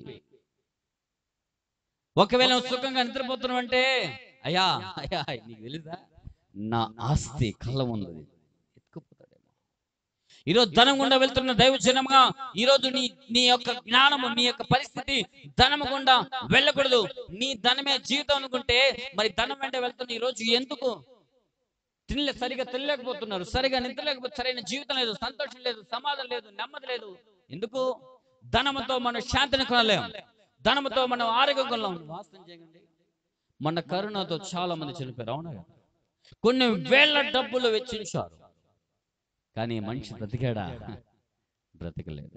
Speaker 1: ఒకవేళ నువ్వు సుఖంగా నిద్రపోతున్నావు అంటే అయ్యా అయ్యా నీకు తెలుసా నా ఆస్తి కళ్ళ ముందు ఎత్తుకుపోతాడేమో ఈరోజు ధనం గుండా వెళ్తున్న దైవ జనముగా ఈరోజు నీ నీ యొక్క జ్ఞానము నీ యొక్క పరిస్థితి ధనము గుండా వెళ్ళకూడదు నీ ధనమే జీవితం అనుకుంటే మరి ధనం వెంట వెళ్తున్న ఈ రోజు ఎందుకు తినలే సరిగా తినలేకపోతున్నారు సరిగా నిద్రలేకపోతే సరైన జీవితం లేదు సంతోషం లేదు సమాధానం లేదు నెమ్మది లేదు ఎందుకు ధనముతో మనం శాంతిని కొనలేం ధనముతో మనం ఆరోగ్యం కొనలేం వాస్తవం చేయండి మన కరుణతో చాలా మంది చనిపోయారు అవునా కదా? కొన్ని వేల డబ్బులు వెచ్చించారు కానీ మనిషి బ్రతికాడా బ్రతకలేదు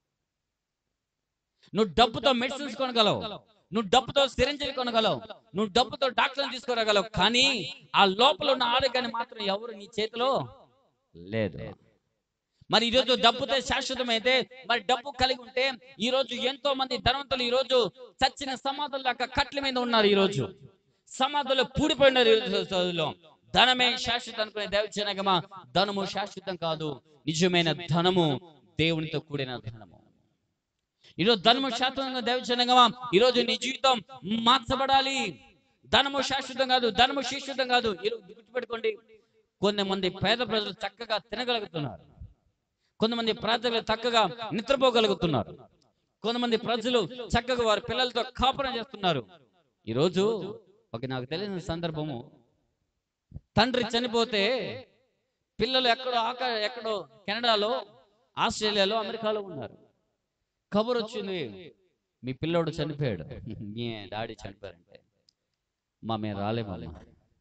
Speaker 1: నువ్వు డబ్బుతో మెడిసిన్స్ కొనగలవు నువ్వు డబ్బుతో సిరంజీలు కొనగలవు నువ్వు డబ్బుతో డాక్టర్లు తీసుకురాగలవు కానీ ఆ లోపల ఉన్న ఆరోగ్యాన్ని మాత్రం ఎవరు నీ చేతిలో లేదు మరి ఈరోజు డబ్బుతో శాశ్వతమైతే మరి డబ్బు కలిగి ఉంటే ఈ రోజు ఎంతో మంది ధనవంతులు ఈ రోజు చచ్చిన సమాధుల యొక్క కట్ల మీద ఉన్నారు ఈ రోజు సమాధులు పూడిపోయినారు ఈ రోజు రోజుల్లో. ధనమే శాశ్వతం అనుకునే దేవజనగమా ధనము శాశ్వతం కాదు నిజమైన ధనము దేవునితో కూడిన ధనము ఈరోజు ధనము శాశ్వతంగా దేవజనగమా ఈరోజు నీ జీవితం మార్చబడాలి ధనము శాశ్వతం కాదు ధనము శాశ్వతం కాదు ఈరోజు గుర్తుపెట్టుకోండి కొంతమంది పేద ప్రజలు చక్కగా తినగలుగుతున్నారు కొంతమంది ప్రజలు చక్కగా నిద్రపోగలుగుతున్నారు కొంతమంది ప్రజలు చక్కగా వారి పిల్లలతో కాపురం చేస్తున్నారు ఈరోజు ఒక నాకు తెలిసిన సందర్భము తండ్రి చనిపోతే పిల్లలు ఎక్కడో ఆక ఎక్కడో కెనడాలో ఆస్ట్రేలియాలో అమెరికాలో ఉన్నారు కబురు వచ్చింది మీ పిల్లోడు చనిపోయాడు మీ డాడీ చనిపోయారంటే మా మేము రాలేమమ్మా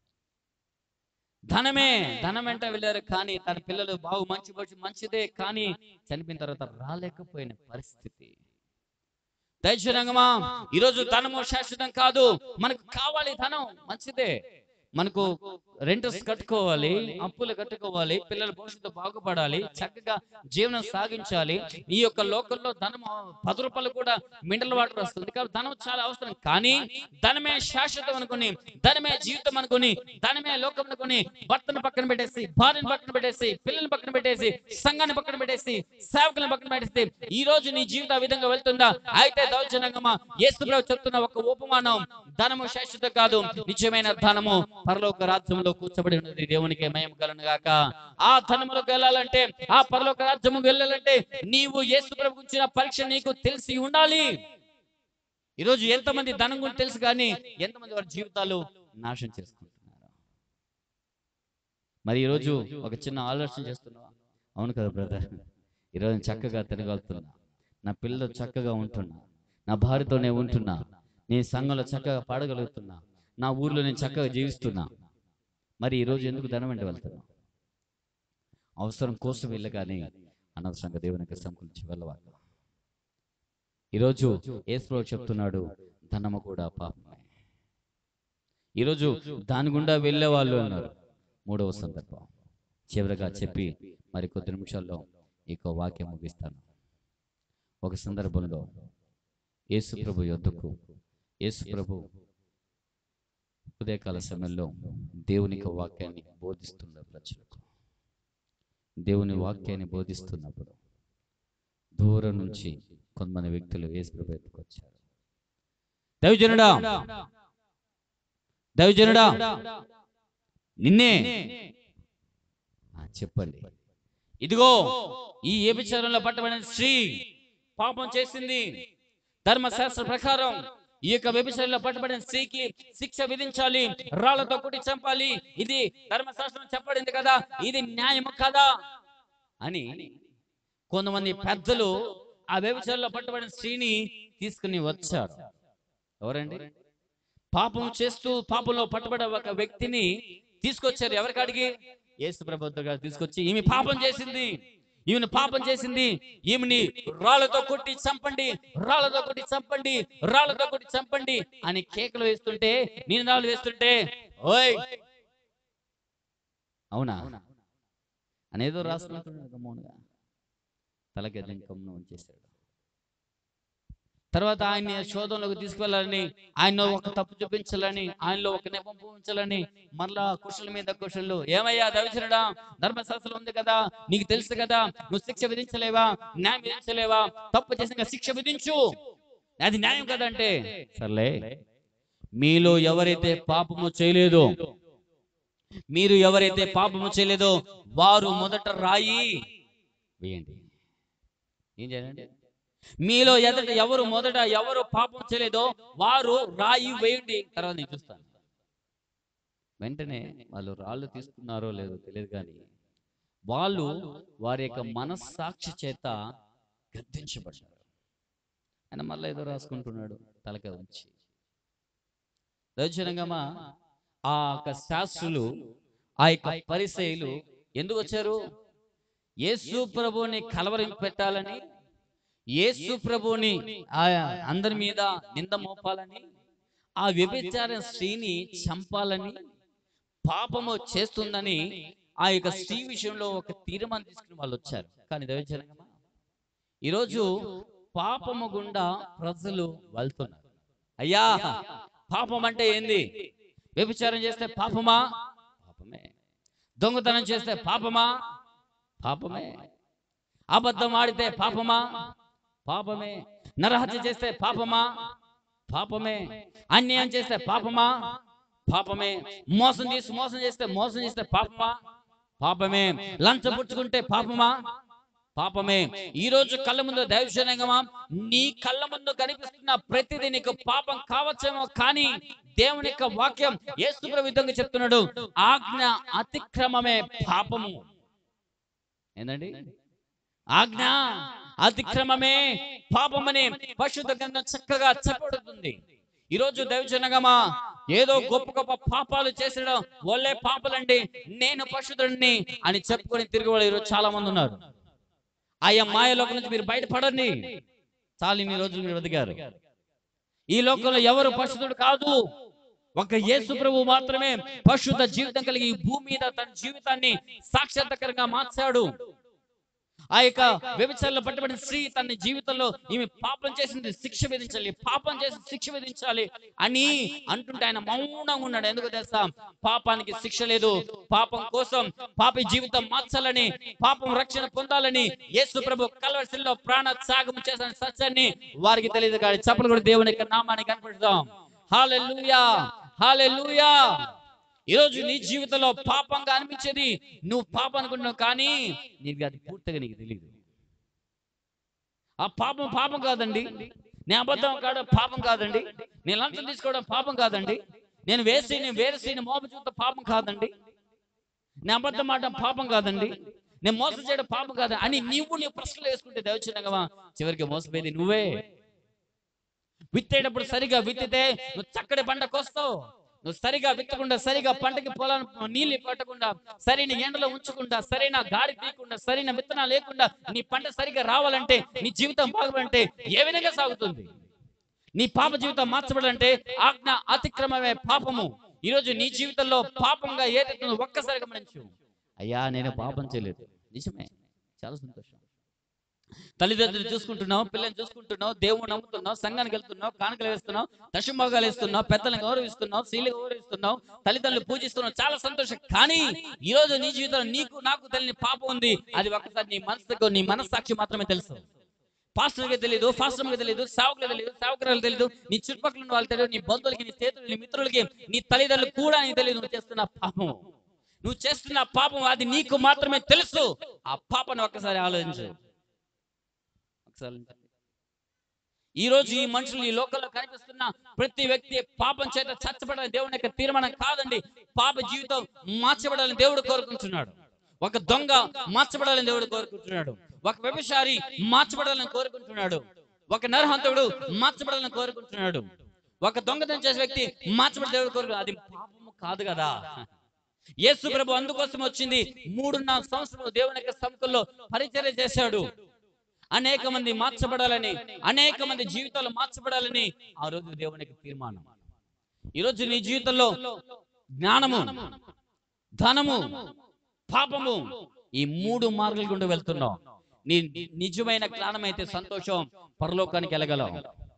Speaker 1: ధనమే ధనం వెంట వెళ్ళారు కానీ తన పిల్లలు బాగు మంచి మంచి మంచిదే కానీ చనిపోయిన తర్వాత రాలేకపోయిన పరిస్థితి దైవరంగమా ఈరోజు ధనము శాశ్వతం కాదు మనకు కావాలి ధనం మంచిదే మనకు రెంటర్స్ కట్టుకోవాలి అప్పులు కట్టుకోవాలి పిల్లల భవిష్యత్తు బాగుపడాలి చక్కగా జీవనం సాగించాలి ఈ యొక్క లోకంలో ధనం పది రూపాయలు కూడా మినరల్ వాటర్ వస్తుంది కాబట్టి ధనం చాలా అవసరం కానీ ధనమే శాశ్వతం అనుకుని ధనమే జీవితం అనుకుని ధనమే లోకం అనుకుని భర్తను పక్కన పెట్టేసి భార్యను పక్కన పెట్టేసి పిల్లల్ని పక్కన పెట్టేసి సంఘాన్ని పక్కన పెట్టేసి సేవకులను పక్కన పెట్టేసి ఈ రోజు నీ జీవితం ఆ విధంగా వెళ్తుందా అయితే దౌర్జన్యంగా యేసుప్రభు చెప్తున్న ఒక ఉపమానం ధనము శాశ్వతం కాదు నిజమైన ధనము పరలోక రాజ్యంలో కూర్చబడి ఉన్నది దేవునికి మయం కలను గాక ఆ ధనములోకి వెళ్ళాలంటే ఆ పరలోక రాజ్యము వెళ్ళాలంటే నీవు యేసు ప్రభు గురించిన పరీక్ష నీకు తెలిసి ఉండాలి ఈరోజు ఎంతమంది ధనం గురించి తెలుసు కానీ ఎంతమంది వారి జీవితాలు నాశనం చేసుకుంటున్నారు మరి ఈరోజు ఒక చిన్న ఆలోచన చేస్తున్నావా అవును కదా బ్రదర్ ఈరోజు నేను చక్కగా తిరగలుగుతున్నా నా పిల్లలు చక్కగా ఉంటున్నా నా భార్యతో నేను ఉంటున్నా నేను సంఘంలో చక్కగా పాడగలుగుతున్నా నా ఊర్లో నేను చక్కగా జీవిస్తున్నా మరి ఈరోజు ఎందుకు ధనం వెంట వెళ్తున్నా అవసరం కోసం వెళ్ళగానే అనవసరంగా దేవుని యొక్క సంకులించి వెళ్ళవాలి ఈరోజు ఏసుప్రభు చెప్తున్నాడు ధనము కూడా పాపమే ఈరోజు దాని గుండా వెళ్ళే వాళ్ళు అన్నారు మూడవ సందర్భం చివరగా చెప్పి మరి కొద్ది నిమిషాల్లో ఇక వాక్యం ముగిస్తాను ఒక సందర్భంలో యేసు ప్రభు యొద్దకు యేసు ప్రభు ఉదయకాల సమయంలో దేవుని యొక్క వాక్యాన్ని బోధిస్తున్న ప్రజలకు దేవుని వాక్యాన్ని బోధిస్తున్నప్పుడు దూరం నుంచి కొంతమంది వ్యక్తులు యేసు ప్రభు ఎత్తుకొచ్చారు దైవజనుడా దైవజనుడా నిన్నే ఆ, చెప్పండి ఇదిగో ఈ వ్యభిచారంలో పట్టబడిన స్త్రీ పాపం చేసింది ధర్మశాస్త్ర ప్రకారం ఈ యొక్క వ్యభిచారంలో పట్టబడిన స్త్రీకి శిక్ష విధించాలి రాళ్లతో కొట్టి చంపాలి ఇది ధర్మశాస్త్రం చెప్పబడింది కదా ఇది న్యాయము కదా అని కొంతమంది పెద్దలు ఆ వ్యభిచారంలో పట్టబడిన స్త్రీని తీసుకుని వచ్చారు ఎవరండి పాపం చేస్తూ పాపంలో పట్టుబడే ఒక వ్యక్తిని తీసుకొచ్చారు ఎవరి కాడికి యేసు ప్రభుత్వ గారు తీసుకొచ్చి ఈమె పాపం చేసింది ఈమెను పాపం చేసింది ఈమెని రాళ్లతో కొట్టి చంపండి రాళ్లతో కొట్టి చంపండి రాళ్లతో కొట్టి చంపండి అని కేకలు వేస్తుంటే నేను రాళ్ళు వేస్తుంటే ఓయ్ అవునా అనేదో రాసుకుంటున్నాడు మౌనగా తలకి లింకంను ఉంచేశాడు తర్వాత ఆయన్ని శోధనలోకి తీసుకువెళ్ళాలని ఆయనలో ఒక తప్పు చూపించాలని ఆయనలో ఒక నెపం పూజించాలని మరలా కుషుల మీద కుషులు ఏమయ్యా దవిచరుడా ధర్మశాస్త్రం ఉంది కదా నీకు తెలుసు కదా నువ్వు శిక్ష విధించలేవా న్యాయం విధించలేవా తప్పు చేసిన శిక్ష విధించు అది న్యాయం కదంటే సర్లే మీలో ఎవరైతే పాపము చేయలేదో మీరు ఎవరైతే పాపము చేయలేదో వారు మొదట రాయి వేయండి ఏం చేయాలండి మీలో ఎదట ఎవరు మొదట ఎవరు పాపం చేయలేదో వారు రాయి వేయండి తర్వాత నేను చూస్తాను వెంటనే వాళ్ళు రాళ్ళు తీసుకున్నారో లేదో తెలియదు కానీ వాళ్ళు వారి యొక్క మనస్సాక్షి చేత గద్దించబడ్డారు ఆయన మళ్ళీ ఏదో రాసుకుంటున్నాడు తలక ఉంచి దౌర్జన్యంగా ఆ యొక్క శాస్త్రులు ఆ యొక్క పరిసయులు ఎందుకు వచ్చారు యేసు ప్రభువుని కలవరం పెట్టాలని యేసు ప్రభువుని ఆ అందరి మీద నింద మోపాలని ఆ వ్యభిచార స్త్రీని చంపాలని పాపము చేస్తుందని ఆ యొక్క స్త్రీ విషయంలో ఒక తీర్మానం తీసుకుని వాళ్ళు వచ్చారు కానీ దైవజనంగా ఈరోజు పాపము గుండా ప్రజలు వెళ్తున్నారు అయ్యా పాపం అంటే ఏంది వ్యభిచారం చేస్తే పాపమా పాపమే దొంగతనం చేస్తే పాపమా పాపమే అబద్ధం ఆడితే పాపమా పాపమే నరహత్య చేస్తే పాపమా పాపమే అన్యాయం చేస్తే పాపమా పాపమే మోసం చేసి మోసం చేస్తే మోసం చేస్తే పాపమా పాపమే లంచం పుచ్చుకుంటే పాపమా పాపమే ఈ రోజు కళ్ళ ముందు దైవజనంగమా నీ కళ్ళ ముందు కనిపిస్తున్న ప్రతిదీ నీకు పాపం కావచ్చేమో కానీ దేవుని యొక్క వాక్యం యేసు విధంగా చెప్తున్నాడు ఆజ్ఞ అతిక్రమమే పాపము ఏందండి ఆజ్ఞ అతిక్రమమే పాపమని పరిశుద్ధ గ్రంథం చక్కగా చెప్పబడుతుంది ఈ రోజు దైవజనగమా ఏదో గొప్ప గొప్ప పాపాలు చేసడం వాళ్ళే పాపలండి నేను పరిశుద్ధుడిని అని చెప్పుకొని తిరిగి వాళ్ళు ఈరోజు చాలా మంది ఉన్నారు ఆయా మాయలోకం నుంచి మీరు బయటపడండి చాలు ఇన్ని రోజులు మీరు బతికారు ఈ లోకంలో ఎవరు పరిశుద్ధుడు కాదు ఒక యేసు ప్రభు మాత్రమే పరిశుద్ధ జీవితం కలిగి ఈ భూమి మీద తన జీవితాన్ని సాక్షాత్కరంగా మార్చాడు ఆ యొక్క వ్యభిచారంలో పట్టబడిన స్త్రీ తన జీవితంలో ఈమె పాపం చేసింది శిక్ష విధించాలి పాపం చేసి శిక్ష విధించాలి అని అంటుంటే ఆయన మౌనంగా ఉన్నాడు ఎందుకు తెలుసా పాపానికి శిక్ష లేదు పాపం కోసం పాపి జీవితం మార్చాలని పాపం రక్షణ పొందాలని యేసు ప్రభు కలవరిశిల్లో ప్రాణ త్యాగం చేసిన సత్యాన్ని వారికి తెలియదు కానీ చప్పలు కూడా దేవుని యొక్క నామాన్ని కనపడతాం హాలెలూయా హాలెలూయా ఈరోజు నీ జీవితంలో పాపంగా అనిపించేది నువ్వు పాపం అనుకుంటున్నావు కానీ నీకు అది పూర్తిగా నీకు తెలియదు ఆ పాపం పాపం కాదండి నేను అబద్ధం కావడం పాపం కాదండి నేను లంచం తీసుకోవడం పాపం కాదండి నేను వేసి నేను వేరేసి మోప చూస్తే పాపం కాదండి నేను అబద్ధం ఆడడం పాపం కాదండి నేను మోసం చేయడం పాపం కాదు అని నీవు నీ ప్రశ్నలు వేసుకుంటే దేవచ్చినగమా చివరికి మోసపోయేది నువ్వే విత్తేటప్పుడు సరిగా విత్తితే నువ్వు చక్కటి పంట కోస్తావు నువ్వు సరిగా విత్తకుండా సరిగా పంటకి పొలాన్ని నీళ్ళు పట్టకుండా సరైన ఎండలో ఉంచకుండా సరైన గాడి తీయకుండా సరైన విత్తనాలు లేకుండా నీ పంట సరిగా రావాలంటే నీ జీవితం బాగుంటే ఏ విధంగా సాగుతుంది నీ పాప జీవితం మార్చబడాలంటే ఆజ్ఞ అతిక్రమమే పాపము ఈరోజు నీ జీవితంలో పాపంగా ఏదైతే ఉందో ఒక్కసారి గమనించు అయ్యా నేను పాపం చేయలేదు నిజమే చాలా సంతోషం తల్లిదండ్రులు చూసుకుంటున్నావు పిల్లల్ని చూసుకుంటున్నావు దేవుడు నమ్ముతున్నావు సంఘానికి వెళ్తున్నావు కానుకలు వేస్తున్నావు దశమోగాలు ఇస్తున్నావు పెద్దలను గౌరవిస్తున్నావు స్త్రీలు గౌరవిస్తున్నావు తల్లిదండ్రులు పూజిస్తున్నావు చాలా సంతోషం కానీ ఈ రోజు నీ జీవితంలో నీకు నాకు తెలియని పాపం ఉంది అది ఒక్కసారి నీ మనసుకు నీ మనస్సాక్షి మాత్రమే తెలుసు పాస్టర్కి తెలియదు ఫాస్టర్కి తెలియదు సేవకులకు తెలియదు సేవకులకు తెలియదు నీ చుట్టుపక్కల ఉన్న వాళ్ళు తెలియదు నీ బంధువులకి నీ స్నేహితులు నీ మిత్రులకి నీ తల్లిదండ్రులు కూడా నీకు తెలియదు నువ్వు చేస్తున్న పాపం నువ్వు చేస్తున్న పాపం అది నీకు మాత్రమే తెలుసు ఆ పాపను ఒక్కసారి ఆలోచించు ఒకసారి ఆలోచించండి. ఈ రోజు ఈ మనుషులు ఈ లోకంలో కనిపిస్తున్న ప్రతి వ్యక్తి పాపం చేత చచ్చబడాలని దేవుని యొక్క తీర్మానం కాదండి పాప జీవితం మార్చబడాలని దేవుడు కోరుకుంటున్నాడు ఒక దొంగ మార్చబడాలని దేవుడు కోరుకుంటున్నాడు ఒక వ్యభిచారి మార్చబడాలని కోరుకుంటున్నాడు ఒక నరహంతుడు మార్చబడాలని కోరుకుంటున్నాడు ఒక దొంగతనం చేసే వ్యక్తి మార్చబడి దేవుడు కోరుకు అది పాపము కాదు కదా యేసు ప్రభు అందుకోసం వచ్చింది మూడున్నర సంవత్సరాలు దేవుని యొక్క సముఖంలో పరిచర్య చేశాడు అనేక మంది మార్చబడాలని అనేక మంది జీవితాలు మార్చబడాలని ఆ రోజు దేవుని యొక్క తీర్మానం ఈరోజు నీ జీవితంలో జ్ఞానము ధనము పాపము ఈ మూడు మార్గాల గుండా వెళ్తున్నావు నీ నిజమైన జ్ఞానం అయితే సంతోషం పరలోకానికి వెళ్ళగలవు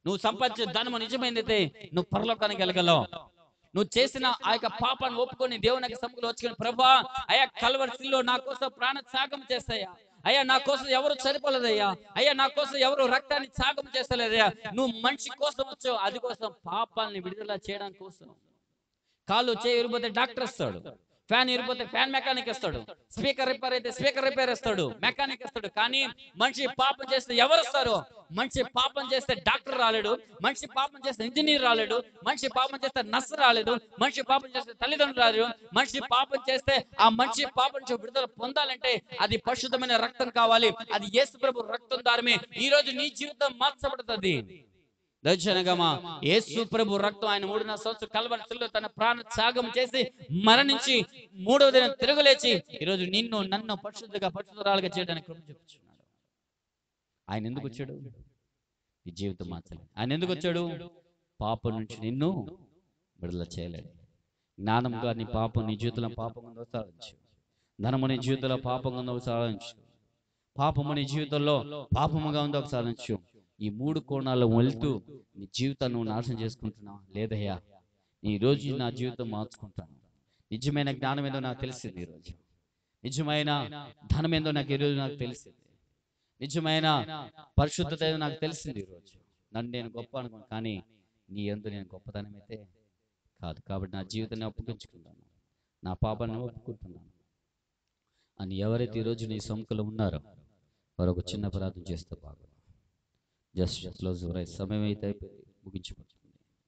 Speaker 1: నువ్వు సంపాదించే ధనము నిజమైనదైతే నువ్వు పరలోకానికి వెళ్ళగలవు నువ్వు చేసిన ఆ యొక్క పాపాన్ని ఒప్పుకొని దేవునికి సముఖంలో వచ్చుకొని ప్రభా అయ్యా కలవరిలో నా కోసం ప్రాణ త్యాగం చేస్తాయా అయ్యా నా కోసం ఎవరు చనిపోలేదయ్యా అయ్యా నా కోసం ఎవరు రక్తాన్ని త్యాగం చేస్తలేదయ్యా నువ్వు మనిషి కోసం వచ్చావు అది కోసం పాపాలని విడుదల చేయడం కోసం కాళ్ళు చేయి ఇరిపోతే డాక్టర్ వస్తాడు ఫ్యాన్ ఇరిపోతే ఫ్యాన్ మెకానిక్ ఇస్తాడు స్పీకర్ రిపేర్ అయితే స్పీకర్ రిపేర్ ఇస్తాడు మెకానిక్ ఇస్తాడు కానీ మనిషి పాపం చేస్తే ఎవరు వస్తారు మనిషి పాపం చేస్తే డాక్టర్ రాలేడు మనిషి పాపం చేస్తే ఇంజనీర్ రాలేడు మనిషి పాపం చేస్తే నర్స్ రాలేడు మనిషి పాపం చేస్తే తల్లిదండ్రులు రాలేడు మనిషి పాపం చేస్తే ఆ మనిషి పాపం నుంచి విడుదల పొందాలంటే అది పరిశుద్ధమైన రక్తం కావాలి అది యేసు ప్రభు రక్తం ద్వారమే ఈ రోజు నీ జీవితం మార్చబడుతుంది దర్శనగమా యేసు ప్రభు రక్తం ఆయన మూడున్నర సంవత్సరం కలవరలో తన ప్రాణ త్యాగం చేసి మరణించి మూడవ దినం తిరగలేచి ఈరోజు నిన్ను నన్ను పరిశుద్ధగా పరిశుద్ధరాలుగా చేయడానికి కృప చూపుతున్నాడు ఆయన ఎందుకు వచ్చాడు ఈ జీవితం మార్చలేదు ఆయన ఎందుకు వచ్చాడు పాపం నుంచి నిన్ను విడుదల చేయలేడు జ్ఞానంగా నీ పాపం నీ జీవితంలో పాపం ఉందో సాధించు ధనము నీ జీవితంలో పాపం ఉందో సాధించు పాపము నీ జీవితంలో పాపముగా ఉందో సాధించు ఈ మూడు కోణాల్లో వెళ్తూ నీ జీవితాన్ని నువ్వు నాశనం చేసుకుంటున్నావు లేదయ్యా ఈ రోజు నా జీవితం మార్చుకుంటాను నిజమైన జ్ఞానం ఏదో నాకు తెలిసింది ఈరోజు నిజమైన ధనం ఏందో నాకు ఈరోజు నాకు తెలిసింది నిజమైన పరిశుద్ధత ఏదో నాకు తెలిసింది ఈరోజు నన్ను నేను గొప్ప అనుకోను కానీ నీ ఎందు నేను గొప్పతనం అయితే కాదు కాబట్టి నా జీవితాన్ని ఒప్పుకుంచుకుంటాను నా పాపాన్ని ఒప్పుకుంటున్నాను అని ఎవరైతే ఈరోజు నీ సొంకలో ఉన్నారో వారు ఒక చిన్న ప్రార్థన చేస్తే బాగా జస్ట్ క్లోజ్ రైట్ సమయం అయితే అయిపోయింది ముగించబడుతుంది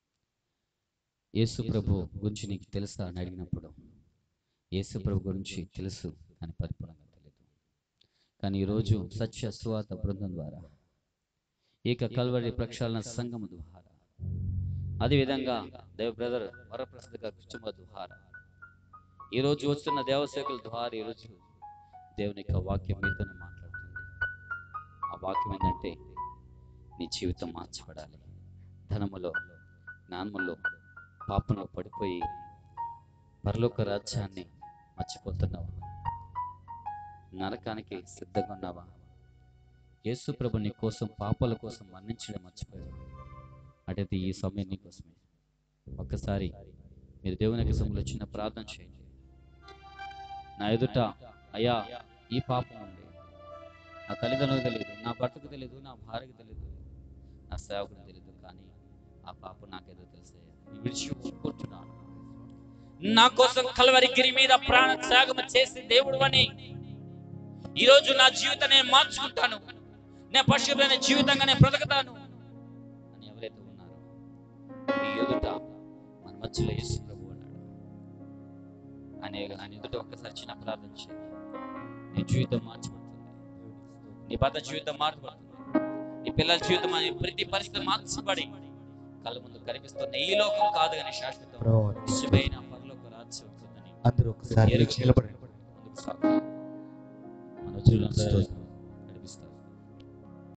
Speaker 1: యేసు ప్రభు గురించి నీకు తెలుసా అని అడిగినప్పుడు యేసు ప్రభు గురించి తెలుసు అని పరిపూర్ణంగా తెలియదు కానీ ఈరోజు సత్య సువాత బృందం ద్వారా ఏక కల్వరి ప్రక్షాళన సంఘము ద్వారా అదేవిధంగా దేవ బ్రదర్ వరప్రసాద్ కృష్ణ ద్వారా ఈరోజు వస్తున్న దేవసేకుల ద్వారా ఈరోజు దేవుని యొక్క వాక్యం మీతోనే మాట్లాడుతుంది ఆ వాక్యం ఏంటంటే నీ జీవితం మార్చబడాలి ధనములో జ్ఞానములో పాపంలో పడిపోయి పరలోక రాజ్యాన్ని మర్చిపోతున్నావా నరకానికి సిద్ధంగా ఉన్నావా యేసు ప్రభు నీ కోసం పాపాల కోసం మరణించడం మర్చిపోయావు అటైతే ఈ సమయం నీ కోసమే ఒక్కసారి మీరు దేవునికి సమయంలో చిన్న ప్రార్థన చేయండి నా ఎదుట అయ్యా ఈ పాపం ఉంది నా తల్లిదండ్రులకు తెలియదు నా భర్తకు తెలియదు నా భార్యకు తెలియదు నా సేవకుడు తెలియదు కానీ ఆ పాపం నాకేదో తెలుసయ్యా నీ విడిచి ఒప్పుకుంటున్నాను నా కోసం కలవరి గిరి మీద ప్రాణ త్యాగం చేసి దేవుడు అని ఈరోజు నా జీవితం నేను మార్చుకుంటాను నేను పరిశుభ్రమైన జీవితంగా నేను బ్రతుకుతాను అని ఎవరైతే ఉన్నారో మీ ఎదుట మన మధ్యలో యేసు ప్రభు అన్నాడు అనే ఆయన ఎదుట ఒక్కసారి చిన్న ప్రార్థన చేయి నీ జీవితం మార్చబడుతుంది నీ భర్త జీవితం మార్చబడుతుంది నీ పిల్లల జీవితం అనే ప్రతి పరిస్థితి మార్చబడి కళ్ళ ముందు కనిపిస్తున్న ఈ లోకం కాదు కానీ శాశ్వతం
Speaker 3: ప్రభు
Speaker 1: నిశ్చయమైన పరలోక రాజ్యం ఉంటుందని
Speaker 3: అందరూ ఒకసారి లేచి నిలబడండి
Speaker 1: ముందుకు సాగుతాం మన జీవితంలో